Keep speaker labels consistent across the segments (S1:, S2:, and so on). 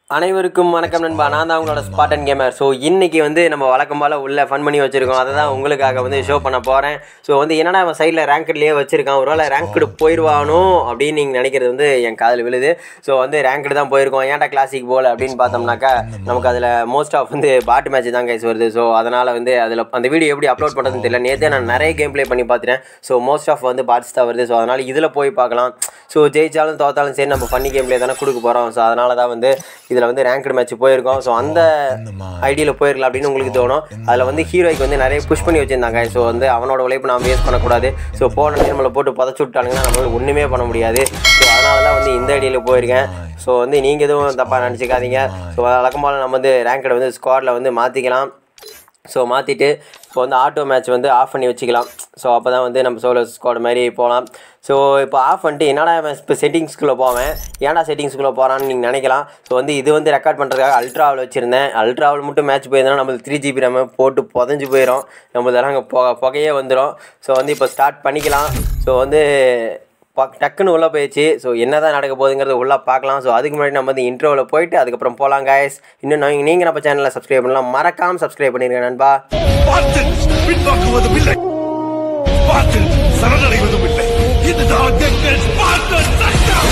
S1: அனைவருக்கும் வணக்கம் நண்பா நான் தான் உங்களோட ஸ்பாட்டன் கேமர் ஸோ இன்னைக்கு வந்து நம்ம வழக்கம் போல் உள்ள ஃபன் பண்ணி வச்சுருக்கோம் அதை தான் உங்களுக்காக வந்து ஷோ பண்ண போகிறேன் ஸோ வந்து என்னடா அவன் சைடில் ரேங்க்ட்லேயே வச்சுருக்கான் ஒருவேளை ரேங்க்டு போயிடுவானோ அப்படின்னு நீங்கள் நினைக்கிறது வந்து என் காதில் விழுது ஸோ வந்து ரேங்க்டு தான் போயிருக்கோம் ஏன்டா கிளாசிக் போல் அப்படின்னு பார்த்தோம்னாக்கா நமக்கு அதில் மோஸ்ட் ஆஃப் வந்து பாட்டு மேட்ச் தான் கைஸ் வருது ஸோ அதனால் வந்து அதில் அந்த வீடியோ எப்படி அப்லோட் பண்ணுறதுன்னு தெரியல நேற்றே நான் நிறைய கேம் ப்ளே பண்ணி பார்த்துட்டேன் ஸோ மோஸ்ட் ஆஃப் வந்து பாட்ஸ் தான் வருது ஸோ அதனால் இதில் போய் பார்க்கலாம் ஸோ ஜெயிச்சாலும் தோத்தாலும் சரி நம்ம ஃபன்னி கேம் ப்ளே தானே கொடுக்க போகிறோம் ஸோ அதனால தான் வந்து இதில் வந்து ரேங்க்டு மேட்ச் போயிருக்கோம் ஸோ அந்த ஐடியில் போயிருக்கலாம் அப்படின்னு உங்களுக்கு தோணும் அதில் வந்து ஹீரோய்க்கு வந்து நிறைய புஷ் பண்ணி வச்சுருந்தாங்க ஸோ வந்து அவனோட உழைப்பு நாம் வேஸ்ட் பண்ணக்கூடாது ஸோ போன நம்மளை போட்டு புதைச்சி விட்டானுங்கன்னா நம்மளால ஒன்றுமே பண்ண முடியாது ஸோ அதனால தான் வந்து இந்த ஐடியில் போயிருக்கேன் ஸோ வந்து நீங்கள் எதுவும் தப்பாக நினச்சிக்காதீங்க ஸோ வழக்கமாக நம்ம வந்து ரேங்கடை வந்து ஸ்குவாடில் வந்து மாற்றிக்கலாம் ஸோ மாற்றிட்டு இப்போ வந்து ஆட்டோ மேட்ச் வந்து ஆஃப் பண்ணி வச்சுக்கலாம் ஸோ அப்போ தான் வந்து நம்ம சோலோ ஸ்குவாட் மாதிரி போகலாம் ஸோ இப்போ ஆஃப் பண்ணிட்டு என்னடா இவன் இப்போ செட்டிங்ஸ்குள்ளே போவேன் ஏன்டா செட்டிங்ஸ்குள்ளே போகிறான்னு நீங்கள் நினைக்கலாம் ஸோ வந்து இது வந்து ரெக்கார்ட் பண்ணுறதுக்காக அல்ட்ராவில் வச்சுருந்தேன் அல்ட்ராவில் மட்டும் மேட்ச் போயிருந்தோம்னா நம்மளுக்கு த்ரீ ஜிபி நம்ம போட்டு புதஞ்சு போயிடும் நம்மளுக்கு அங்கே பொ புகையே வந்துடும் ஸோ வந்து இப்போ ஸ்டார்ட் பண்ணிக்கலாம் ஸோ வந்து பக் டக்குன்னு உள்ளே போயிடுச்சு ஸோ என்ன தான் நடக்க போகுதுங்கிறத உள்ளே பார்க்கலாம் ஸோ அதுக்கு முன்னாடி நம்ம வந்து இன்ட்ரோவில் போயிட்டு அதுக்கப்புறம் போகலாம் guys இன்னும் நீங்கள் நீங்கள் நம்ம சேனலில் சப்ஸ்கிரைப் பண்ணலாம் மறக்காமல் சப்ஸ்கிரைப் பண்ணிருங்க நண்பா
S2: ஸ்பார்டன் பின்வாங்குவதும் இல்லை ஸ்பார்டன் சரணடைவதும் இல்லை இதுதான் எங்கள் ஸ்பார்டன் சட்டம்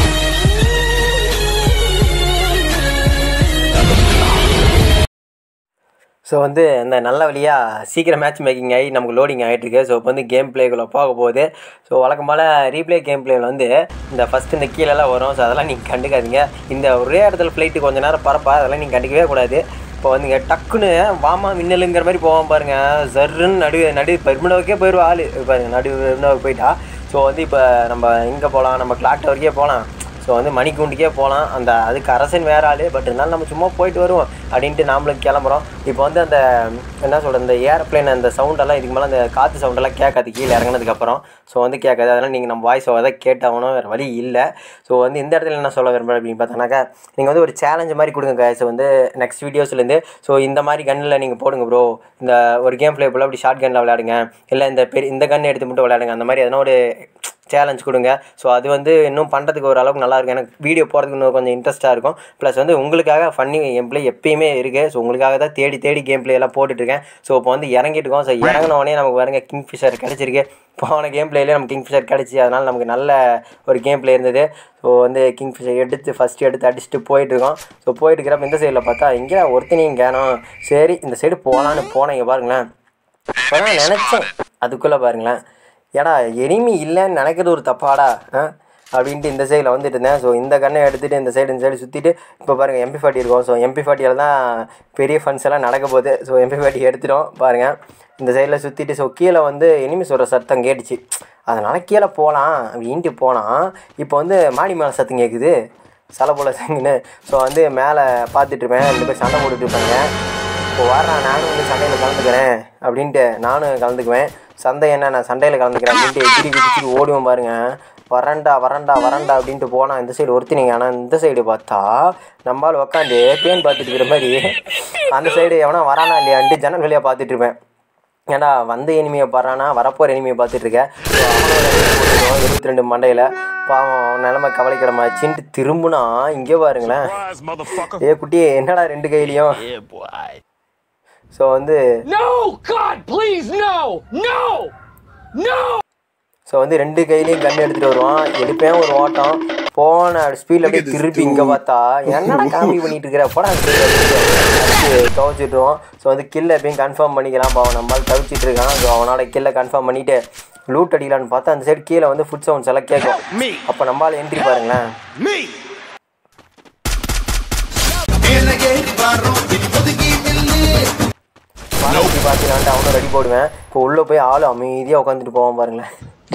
S1: ஸோ வந்து இந்த நல்ல வழியாக சீக்கிரம் மேட்ச் மேக்கிங் ஆகி நமக்கு லோடிங் ஆகிட்டு இருக்கு ஸோ இப்போ வந்து கேம் பிளேக்குள்ளே போக போகுது ஸோ வழக்கம் போல் ரீப்ளே கேம் பிளேயில் வந்து இந்த ஃபஸ்ட்டு இந்த கீழெல்லாம் வரும் ஸோ அதெல்லாம் நீங்கள் கண்டுக்காதீங்க இந்த ஒரே இடத்துல ஃப்ளைட்டு கொஞ்ச நேரம் பரப்பா அதெல்லாம் நீங்கள் கண்டுக்கவே கூடாது இப்போ வந்துங்க டக்குன்னு வாமா மின்னலுங்கிற மாதிரி போவான் பாருங்க ஜர்ருன்னு நடு நடு பெருமினவுக்கே போயிடுவா ஆள் பாருங்க நடு பெருமினவுக்கு போயிட்டா ஸோ வந்து இப்போ நம்ம எங்கே போகலாம் நம்ம கிளாக் டவருக்கே போகலாம் ஸோ வந்து மணிக்கூண்டுக்கே போகலாம் அந்த அதுக்கு அரசன் வேற ஆள் பட் இருந்தாலும் நம்ம சும்மா போயிட்டு வருவோம் அப்படின்ட்டு நாமளும் கிளம்புறோம் இப்போ வந்து அந்த என்ன சொல்கிறது இந்த ஏர்ப்ளேன் அந்த சவுண்டெல்லாம் இதுக்கு மேலே அந்த காற்று சவுண்டெல்லாம் கேட்காது கீழே இறங்குனதுக்கப்புறம் ஸோ வந்து கேட்காது அதனால் நீங்கள் நம்ம வாய்ஸ் ஓவர் தான் கேட்டாகணும் வேறு வழி இல்லை ஸோ வந்து இந்த இடத்துல என்ன சொல்ல விரும்புகிறேன் அப்படின்னு பார்த்தோன்னாக்கா நீங்கள் வந்து ஒரு சேலஞ்ச் மாதிரி கொடுங்க guys வந்து நெக்ஸ்ட் வீடியோஸ்லேருந்து ஸோ இந்த மாதிரி கன்னில் நீங்கள் போடுங்க ப்ரோ இந்த ஒரு கேம் ப்ளே போல் அப்படி ஷார்ட் கன்னில் விளையாடுங்க இல்லை இந்த பெரிய இந்த கன் எடுத்து மட்டும் விளையாடுங்க அந்த மாதிரி எதனா ஒரு சேலஞ்ச் கொடுங்க ஸோ அது வந்து இன்னும் பண்ணுறதுக்கு ஒரு அளவுக்கு நல்லா இருக்கும் எனக்கு வீடியோ போகிறதுக்கு இன்னும் கொஞ்சம் இன்ட்ரெஸ்ட்டாக இருக்கும் ப்ளஸ் வந்து உங்களுக்காக ஃபன்னி கேம் ப்ளே எப்பயுமே இருக்குது ஸோ உங்களுக்காக தான் தேடி தேடி கேம் ப்ளே எல்லாம் போட்டுட்ருக்கேன் ஸோ இப்போ வந்து இறங்கிட்டுருக்கோம் ஸோ இறங்கின உடனே நமக்கு பாருங்க கிங் ஃபிஷர் கிடச்சிருக்கு போன கேம் பிளேலேயே நம்ம கிங் ஃபிஷர் கிடச்சி அதனால் நமக்கு நல்ல ஒரு கேம் பிளே இருந்தது ஸோ வந்து கிங் ஃபிஷர் எடுத்து ஃபஸ்ட்டு எடுத்து அடிச்சுட்டு போயிட்டுருக்கோம் ஸோ போயிட்டு இருக்கிறப்ப இந்த சைடில் பார்த்தா இங்கே ஒருத்தனையும் கேனோம் சரி இந்த சைடு போகலான்னு போனேன் இங்கே பாருங்களேன் இப்போதான் நினச்சேன் அதுக்குள்ளே பாருங்களேன் ஏடா எனிமி இல்லைன்னு நினைக்கிறது ஒரு தப்பாடா ஆ அப்படின்ட்டு இந்த சைடில் வந்துட்டு இருந்தேன் ஸோ இந்த கண்ணை எடுத்துகிட்டு இந்த சைடு இந்த சைடு சுற்றிட்டு இப்போ பாருங்கள் எம்பி ஃபார்ட்டி இருக்கும் ஸோ எம்பி ஃபார்ட்டியில் தான் பெரிய ஃபண்ட்ஸ் எல்லாம் நடக்க போகுது ஸோ எம்பி ஃபார்ட்டி எடுத்துட்டோம் பாருங்கள் இந்த சைடில் சுற்றிட்டு ஸோ கீழே வந்து எனிமி சொல்கிற சத்தம் கேட்டுச்சு அதனால் கீழே போகலாம் அப்படின்ட்டு போனால் இப்போ வந்து மாடி மேலே சத்தம் கேட்குது சலை போல சங்குன்னு ஸோ வந்து மேலே பார்த்துட்டு இருப்பேன் ரெண்டு பேர் சண்டை போட்டுட்டு இருப்பாங்க இப்போ வர்றேன் நானும் வந்து சண்டையில் கலந்துக்கிறேன் அப்படின்ட்டு நானும் கலந்துக்குவேன் சண்டை என்ன நான் சண்டையில் கலந்துக்கிறேன் அப்படின்ட்டு எதிரி குதிச்சுட்டு ஓடுவோம் பாருங்க வரண்டா வரண்டா வரண்டா அப்படின்ட்டு போனால் இந்த சைடு ஒருத்தினீங்க ஆனால் இந்த சைடு பார்த்தா நம்மளால் உக்காந்து பேன் பார்த்துட்டு இருக்கிற மாதிரி அந்த சைடு எவனா வரானா இல்லையான்ட்டு ஜன்னல் வழியாக பார்த்துட்டு இருப்பேன் ஏன்டா வந்த எனிமியை பாடுறானா வரப்போகிற எனிமியை பார்த்துட்டு இருக்கேன் இருபத்தி ரெண்டு மண்டையில் பாவம் நிலமை கவலைக்கிடமாச்சின்ட்டு திரும்பினா இங்கே பாருங்களேன் ஏ குட்டி என்னடா ரெண்டு கையிலையும் ஸோ வந்து
S3: No! God, please, no! No! No!
S1: So வந்து ரெண்டு கையிலையும் கன் எடுத்துகிட்டு வருவான் எடுப்பேன் ஒரு ஓட்டம் போன ஸ்பீடில் அப்படியே திருப்பி இங்கே பார்த்தா என்னடா காமெடி பண்ணிட்டு இருக்கிற போடா துவச்சிட்டுருவோம் ஸோ வந்து கில்ல எப்பயும் கன்ஃபார்ம் பண்ணிக்கலாம் பாவம் நம்மளால் தவிச்சிட்டு இருக்கான் ஸோ அவனோட கில்லை கன்ஃபார்ம் பண்ணிவிட்டு லூட் அடிக்கலான்னு பார்த்தா அந்த சைடு கீழே வந்து ஃபுட் சவுண்ட்ஸ் எல்லாம் கேட்கும் அப்போ நம்மளால் என்ட்ரி பாருங்களேன்
S2: Me!
S1: பாலத்தி பார்த்தீங்கன்னாட்டு அவனும் ரெடி போடுவேன் இப்போ உள்ளே போய் ஆள் அமைதியாக உட்காந்துட்டு போவான் பாருங்களேன்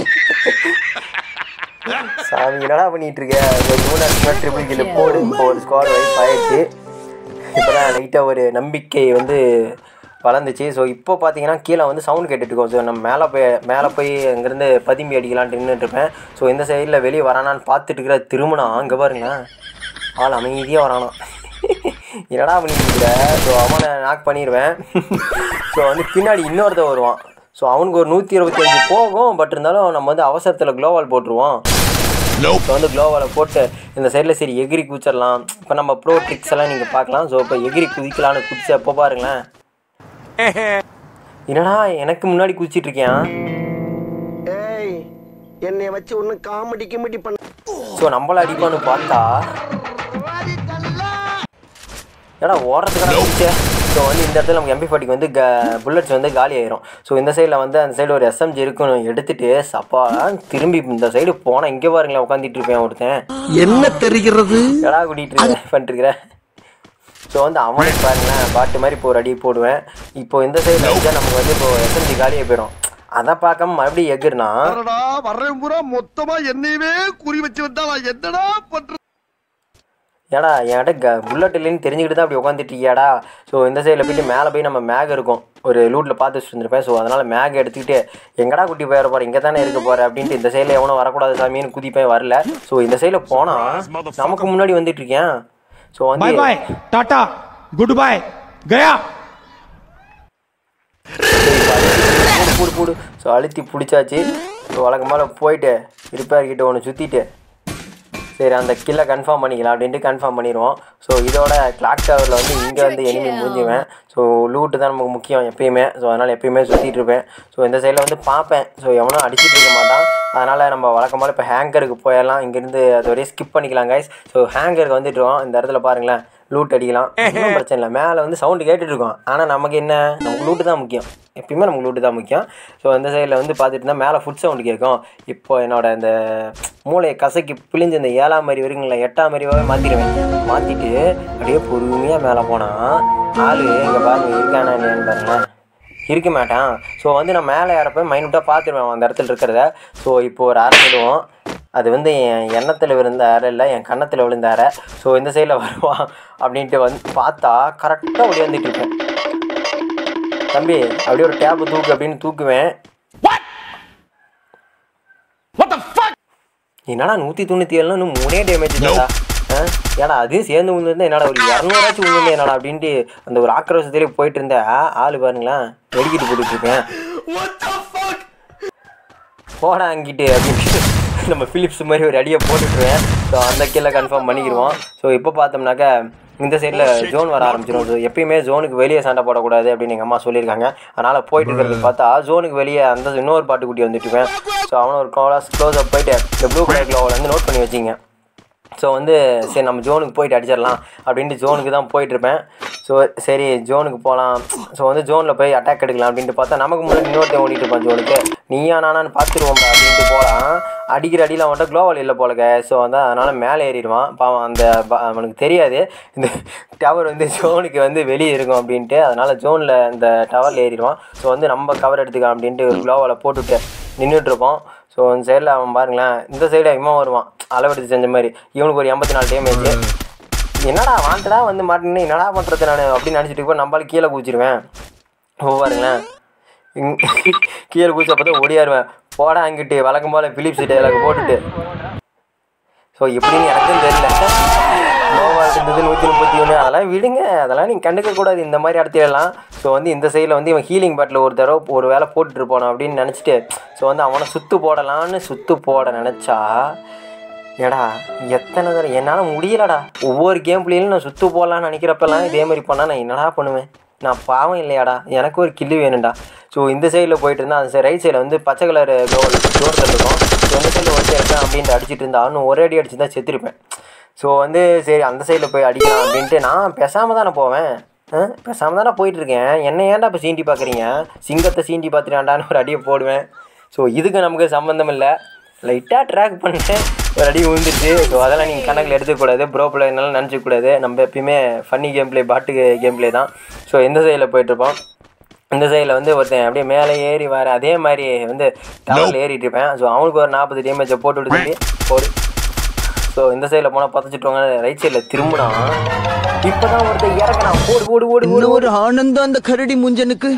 S1: சாமி என்னடா பண்ணிட்டு இருக்க ஒரு மூணு ட்ரிபிள் கிலோ போடு இப்போ ஒரு ஸ்குவாட் வைஸ் ஆயிடுச்சு இப்போ தான் லைட்டாக ஒரு நம்பிக்கை வந்து வளர்ந்துச்சு ஸோ இப்போ பார்த்தீங்கன்னா கீழே வந்து சவுண்ட் கேட்டுட்டு இருக்கோம் ஸோ நம்ம மேலே போய் மேலே போய் அங்கேருந்து பதும்பி அடிக்கலான்ட்டு நின்றுட்டு இருப்பேன் ஸோ இந்த சைடில் வெளியே வரானான்னு பார்த்துட்டு இருக்கிற திருமணா அங்கே பாருங்க ஆள் அமைதியாக வரானா என்னடா பண்ணிட்டு இருக்கிற ஸோ அவனை நாக் பண்ணிடுவேன் ஸோ வந்து பின்னாடி இன்னொருத்தன் வருவான் ஸோ அவனுக்கு ஒரு நூற்றி இருபத்தஞ்சு போகும் பட் இருந்தாலும் நம்ம வந்து அவசரத்தில் க்ளோவால் போட்டுருவோம்
S2: Nope.
S1: இப்போ வந்து க்ளோவால் போட்டு இந்த சைடில் சரி எகிரி குதிச்சிடலாம் இப்போ நம்ம ப்ரோ ட்ரிக்ஸ் எல்லாம் நீங்கள் பார்க்கலாம் ஸோ இப்போ எகிரி குதிக்கலான்னு குதிச்ச எப்போ பாருங்களேன் என்னடா எனக்கு முன்னாடி குதிச்சிட்டு இருக்கேன்
S4: ஏய் என்னை வச்சு ஒன்னும் காமெடி கிமெடி பண்ண
S1: ஸோ நம்மள அடிப்பான்னு பார்த்தா ஏடா ஓடுறதுக்கான குதிச்சே ஸோ வந்து இந்த இடத்துல நமக்கு எம்பி ஃபார்ட்டிக்கு வந்து க புல்லட்ஸ் வந்து காலி ஆயிரும் ஸோ இந்த சைடில் வந்து அந்த சைடு ஒரு எஸ்எம்ஜி இருக்குன்னு எடுத்துட்டு சப்பா திரும்பி இந்த சைடு போனால் இங்கே பாருங்களேன் உட்காந்துட்டு இருப்பேன் ஒருத்தன்
S4: என்ன தெரிகிறது
S1: எடா கூட்டிகிட்டு இருக்கேன் பண்ணிட்டு இருக்கிறேன் ஸோ வந்து அவனுக்கு பாருங்களேன் பாட்டு மாதிரி இப்போ ஒரு அடி போடுவேன் இப்போ இந்த சைடில் வச்சா நமக்கு வந்து இப்போ எஸ்எம்ஜி காலியாக போயிடும் அதை பார்க்காம மறுபடியும் எகுர்னா
S4: வர்றேன் பூரா மொத்தமா என்னையவே குறி வச்சு வந்தா நான் என்னடா பண்றது
S1: ஏடா என்கிட்ட க புல்லட் இல்லைன்னு தெரிஞ்சுக்கிட்டு தான் அப்படி உட்காந்துட்டு இருக்கியாடா ஸோ இந்த சைடில் போயிட்டு மேலே போய் நம்ம மேக் இருக்கும் ஒரு லூட்டில் பார்த்து வச்சுட்டு இருந்திருப்பேன் ஸோ அதனால் மேக் எடுத்துக்கிட்டு எங்கடா குட்டி போயிட போகிற இங்கே தானே இருக்க போகிற அப்படின்ட்டு இந்த சைடில் எவனும் வரக்கூடாது சாமின்னு குதிப்பேன் வரல ஸோ இந்த சைடில் போனால் நமக்கு முன்னாடி வந்துட்டு இருக்கேன் ஸோ
S3: Bye
S1: வந்து
S3: bye. Tata. Goodbye. Gaya.
S1: போடு போடு போடு ஸோ அழுத்தி பிடிச்சாச்சு ஸோ வழக்கமாக போயிட்டு ரிப்பேர் கிட்ட ஒன்று சுற்றிட்டு சரி அந்த கில்லை கன்ஃபார்ம் பண்ணிக்கலாம் அப்படின்ட்டு கன்ஃபார்ம் பண்ணிடுவோம் ஸோ இதோட கிளாக் டவரில் வந்து இங்கே வந்து எனிமி முடிஞ்சுவேன் ஸோ லூட்டு தான் நமக்கு முக்கியம் எப்பயுமே ஸோ அதனால் எப்பயுமே சுற்றிட்டு இருப்பேன் ஸோ இந்த சைடில் வந்து பார்ப்பேன் ஸோ எவனும் அடிச்சிட்டு இருக்க மாட்டான் அதனால் நம்ம வழக்கமாக இப்போ ஹேங்கருக்கு போயிடலாம் இங்கேருந்து அது வரையும் ஸ்கிப் பண்ணிக்கலாம் கைஸ் ஸோ ஹேங்கருக்கு வந்துட்டுருவோம் இந்த இடத்துல பாருங்களேன் லூட் அடிக்கலாம் ஒன்றும் பிரச்சனை இல்லை மேலே வந்து சவுண்டு கேட்டுட்டு இருக்கோம் ஆனால் நமக்கு என்ன நமக்கு லூட்டு தான் முக்கியம் எப்பயுமே நமக்கு லூட்டு தான் முக்கியம் ஸோ இந்த சைடில் வந்து பார்த்துட்டு இருந்தால் மேலே ஃபுட் சவுண்டு கேட்கும் இப்போ என்னோட இந்த மூளையை கசக்கி பிழிஞ்சு இந்த ஏழாம் மாதிரி வருங்களா எட்டாம் மாதிரியாவே மாற்றிடுவேன் மாற்றிட்டு அப்படியே பொறுமையாக மேலே போனால் ஆள் எங்கே பாருங்க இருக்கானா இல்லையான்னு பாருங்களேன் இருக்க மாட்டான் ஸோ வந்து நான் மேலே ஏறப்ப மைனூட்டாக பார்த்துருவேன் அந்த இடத்துல இருக்கிறத ஸோ இப்போ ஒரு அரை விடுவோம் அது வந்து என் எண்ணத்தில் விழுந்த அரை இல்லை என் கன்னத்தில் விழுந்த அரை ஸோ இந்த சைடில் வருவான் அப்படின்ட்டு வந்து பார்த்தா கரெக்டாக அப்படியே வந்துட்டு இருப்பேன் தம்பி அப்படியே ஒரு டேப்பு தூக்கு அப்படின்னு தூக்குவேன்
S3: What the fuck?
S1: என்னடா நூற்றி தொண்ணூற்றி ஏழுனா இன்னும் மூணே டேமேஜ் தான்டா ஆ ஏன்னா அதையும் சேர்ந்து விழுந்திருந்தா என்னடா ஒரு இரநூறாச்சும் விழுந்து என்னடா அப்படின்ட்டு அந்த ஒரு ஆக்ரோஷத்திலே போயிட்டு இருந்த ஆள் பாருங்களேன் வெடிக்கிட்டு போட்டுட்டு இருக்கேன் போடா அங்கிட்டு அப்படின்ட்டு நம்ம ஃபிலிப்ஸ் மாதிரி ஒரு அடியை போட்டுட்டுருவேன் ஸோ அந்த கீழே கன்ஃபார்ம் பண்ணிக்கிடுவோம் ஸோ இப்போ பார்த்தோம்னாக்கா இந்த சைடில் ஜோன் வர ஆரம்பிச்சிடும் ஸோ எப்பயுமே ஜோனுக்கு வெளியே சண்டை போடக்கூடாது அப்படின்னு எங்கள் அம்மா சொல்லியிருக்காங்க அதனால் போயிட்டு இருக்கிறது பார்த்தா ஜோனுக்கு வெளியே அந்த இன்னொரு பாட்டுக்குட்டி வந்துட்டுருவேன் ஸோ அவனை ஒரு க்ளோஸ் க்ளோஸ் அப் போயிட்டு இந்த ப்ளூ கலர் க்ளோவில் வந்து நோட் பண்ணி வச்சிங்க ஸோ வந்து சரி நம்ம ஜோனுக்கு போயிட்டு அடிச்சிடலாம் அப்படின்ட்டு ஜோனுக்கு தான் போயிட்டுருப்பேன் ஸோ சரி ஜோனுக்கு போகலாம் ஸோ வந்து ஜோனில் போய் அட்டாக் எடுக்கலாம் அப்படின்ட்டு பார்த்தா நமக்கு முன்னாடி இன்னொருத்தன் ஓடிட்டு இருப்பான் ஜோனுக்கு நீயா நானான்னு பார்த்துருவோம்டா அப்படின்ட்டு போகலாம் அடிக்கிற அடியில் அவன்கிட்ட க்ளோவல் இல்லை போலங்க ஸோ வந்து அதனால் மேலே ஏறிடுவான் பாவம் அந்த ப- அவனுக்கு தெரியாது இந்த டவர் வந்து ஜோனுக்கு வந்து வெளியே இருக்கும் அப்படின்ட்டு அதனால் ஜோனில் இந்த டவரில் ஏறிடுவான் ஸோ வந்து நம்ம கவர் எடுத்துக்கலாம் அப்படின்ட்டு ஒரு க்ளோவலை போட்டுட்டு நின்றுட்டுருப்போம் ஸோ இந்த சைடில் அவன் பாருங்களேன் இந்த சைடு இவன் வருவான் அளவெடுத்து செஞ்ச மாதிரி இவனுக்கு ஒரு எண்பத்தி நாலு டேமேஜ் என்னடா வாண்டடா வந்து மாட்டினு என்னடா பண்ணுறது நான் அப்படின்னு நினச்சிட்டு இருப்பேன் நம்மளால கீழே குதிச்சிருவேன் ஓ பாருங்களேன் இங் கீழே குதிச்ச பார்த்தா ஓடியாருவேன் போடா அங்கிட்டு வழக்கம் போல் பிலிப்ஸ் டைலாக் போட்டுட்டு ஸோ எப்படின்னு எனக்கும் தெரியல நோவா இருந்தது நூற்றி முப்பத்தி ஒன்று அதெல்லாம் விடுங்க அதெல்லாம் நீங்கள் கண்டுக்க கூடாது இந்த மாதிரி இடத்துலலாம் ஸோ வந்து இந்த சைடில் வந்து இவன் ஹீலிங் பாட்டில் ஒரு தடவை ஒரு வேலை போட்டுட்டு போனோம் அப்படின்னு நினச்சிட்டு ஸோ வந்து அவனை சுத்து போடலான்னு சுத்து போட நினச்சா ஏடா எத்தனை தடவை என்னால் முடியலடா ஒவ்வொரு கேம் பிளேயிலும் நான் சுத்து போடலான்னு நினைக்கிறப்பெல்லாம் இதே மாதிரி பண்ணால் நான் என்னடா பண்ணுவேன் நான் பாவம் இல்லையாடா எனக்கு ஒரு கில்லு வேணும்டா ஸோ இந்த சைடில் போயிட்டு இருந்தா அந்த ரைட் சைடில் வந்து பச்சை கலர் கோல் டோர் இருக்கும் ஸோ இந்த சைடில் ஒருத்தர் இருக்கேன் அப்படின்ட்டு அடிச்சிட்டு இருந்தா இன்னும் ஒரே அடி அடிச்சு தான் செத்துருப்பேன் ஸோ வந்து சரி அந்த சைடில் போய் அடிக்கலாம் அப்படின்ட்டு நான் பேசாமல் தானே போவேன் ஆ பேசாமல் தானே போயிட்டு இருக்கேன் என்ன ஏன்டா இப்போ சீண்டி பார்க்குறீங்க சிங்கத்தை சீண்டி பார்த்துட்டாண்டான்னு ஒரு அடியை போடுவேன் ஸோ இதுக்கு நமக்கு சம்மந்தம் இல்லை லைட்டாக ட்ராக் பண்ணிட்டேன் ஒரு அடி விழுந்துருச்சு ஸோ அதெல்லாம் நீங்கள் கணக்கில் எடுத்துக்கூடாது ப்ரோ பிளேனாலும் நினச்சிக்கூடாது நம்ம எப்பயுமே ஃபன்னி கேம் ப்ளே பாட்டு கேம் ப்ளே தான் ஸோ இந்த சைடில் போயிட்டுருப்போம் இந்த சைடில் வந்து ஒருத்தன் அப்படியே மேலே ஏறி வர அதே மாதிரி வந்து டவரில் ஏறிட்டு இருப்பேன் ஸோ அவனுக்கு ஒரு நாற்பது டேமேஜை போட்டு விட்டு ஒரு ஸோ இந்த சைடில் போனால் பதச்சிட்டுவாங்க ரைட் சைடில் திரும்பினா இப்போ தான் ஒருத்தன் இறக்குறான் ஓடு ஓடு ஓடு ஓடு
S5: இன்னும் ஒரு ஆனந்தம் அந்த கரடி முஞ்சனுக்கு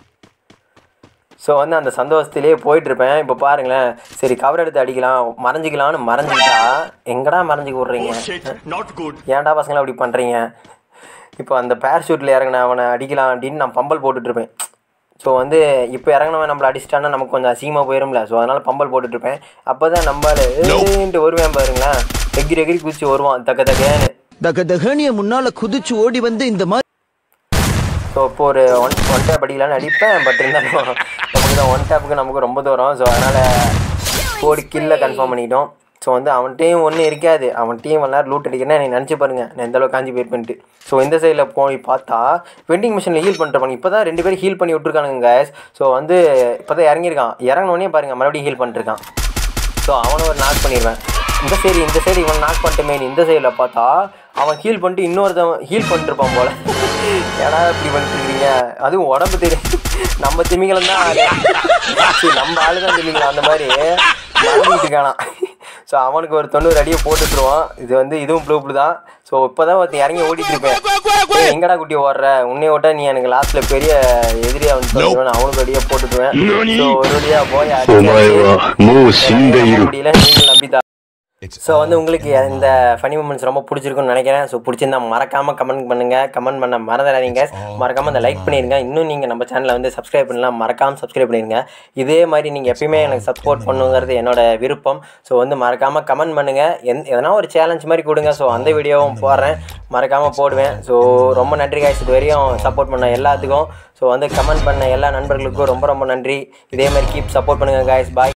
S1: ஸோ வந்து அந்த சந்தோஷத்திலே போயிட்டு இருப்பேன் இப்போ பாருங்களேன் சரி கவர் எடுத்து அடிக்கலாம் மறைஞ்சிக்கலாம்னு மறைஞ்சிக்கிட்டா எங்கடா மறைஞ்சிக்க விட்றீங்க ஏன்டா பசங்களா அப்படி பண்ணுறீங்க இப்போ அந்த பேராஷூட்டில் இறங்கின அவனை அடிக்கலாம் அப்படின்னு நான் பம்பல் போட்டுட்டு இருப்பேன் ஸோ வந்து இப்போ இறங்கினவன் நம்மளை அடிச்சிட்டான்னா நமக்கு கொஞ்சம் அசிங்கமாக போயிரும்ல ஸோ அதனால் பம்பல் போட்டுட்ருப்பேன் அப்போ தான் நம்மளால் ஏன்ட்டு வருவேன் பாருங்களேன் எகிரி எகிரி குதிச்சு வருவான் தக்க தக்கேன்னு
S5: தக தகனிய முன்னால குதிச்சு ஓடி வந்து இந்த மாதிரி
S1: ஸோ இப்போ ஒரு ஒன் ஒன் டேப் அடிக்கலான்னு அடிப்பேன் பட் இருந்தாலும் நமக்கு தான் ஒன் டேப்புக்கு நமக்கு ரொம்ப தூரம் ஸோ அதனால் ஓடி கில்ல கன்ஃபார்ம் பண்ணிக்கிட்டோம் ஸோ வந்து அவன்கிட்டையும் ஒன்றும் இருக்காது அவன்கிட்டையும் ஒன் நேரம் லூட் அடிக்கிறேன் நீ நினச்சி பாருங்க நான் எந்த அளவுக்கு காஞ்சி போயிருப்பேன்ட்டு ஸோ இந்த சைடில் போய் பார்த்தா வெண்டிங் மிஷினில் ஹீல் பண்ணிருப்பாங்க இப்போ தான் ரெண்டு பேரும் ஹீல் பண்ணி விட்ருக்கானுங்க guys ஸோ வந்து இப்போ தான் இறங்கியிருக்கான் இறங்கினோடனே பாருங்க மறுபடியும் ஹீல் பண்ணிருக்கான் ஸோ அவனை ஒரு நாக் பண்ணிடுவேன் இந்த சைடு இந்த சைடு இவன் நாக் பண்ணிட்டுமே இந்த சைடில் பார்த்தா அவன் ஹீல் பண்ணிட்டு இன்னொருத்தவன் ஹீல் பண்ணிட்டுருப்பான் போல ஏன்னா இப்படி பண்ணிட்டு இருக்கீங்க அதுவும் உடம்பு தெரியும் நம்ம திமிங்கலம் தான் ஆளு சரி, நம்ம ஆளு தான் திமிங்கலம் அந்த மாதிரி மறந்துட்டு இருக்கானா ஸோ அவனுக்கு ஒரு தொண்ணூறு அடியை போட்டுட்டுருவான் இது வந்து இதுவும் ப்ளூ ப்ளூ தான் ஸோ இப்போ தான் ஒருத்தன் இறங்கி ஓடிட்டு இருப்பேன் ஏய், எங்கடா குட்டி ஓடுற உன்னை ஓட்டா நீ எனக்கு லாஸ்ட்ல பெரிய எதிரியா வந்து சொல்லுவேன் அவனுக்கு அடியே போட்டுட்டுவேன் ஸோ ஒரு வழியா போய் அடிச்சாச்சு.
S6: もう死んでいる。
S1: முடியல நீங்களும் நம்பிதான் ஸோ வந்து உங்களுக்கு இந்த ஃபனி மூமெண்ட்ஸ் ரொம்ப பிடிச்சிருக்குன்னு நினைக்கிறேன் ஸோ பிடிச்சிருந்தா மறக்காமல் கமெண்ட் பண்ணுங்கள் கமெண்ட் பண்ண மறந்துடாதீங்க மறக்காமல் அந்த லைக் பண்ணிடுங்க இன்னும் நீங்கள் நம்ம சேனலை வந்து சப்ஸ்கிரைப் பண்ணலாம் மறக்காமல் சப்ஸ்கிரைப் பண்ணிடுங்க இதே மாதிரி நீங்கள் எப்பயுமே எனக்கு சப்போர்ட் பண்ணுங்கிறது என்னோட விருப்பம் ஸோ வந்து மறக்காமல் கமெண்ட் பண்ணுங்கள் எந் எதனா ஒரு சேலஞ்ச் மாதிரி கொடுங்க ஸோ அந்த வீடியோவும் போடுறேன் மறக்காமல் போடுவேன் ஸோ ரொம்ப நன்றி காய்ஸ் இது வரையும் சப்போர்ட் பண்ண எல்லாத்துக்கும் ஸோ வந்து கமெண்ட் பண்ண எல்லா நண்பர்களுக்கும் ரொம்ப ரொம்ப நன்றி இதே மாதிரி கீப் சப்போர்ட் பண்ணுங்கள் காய்ஸ் பாய்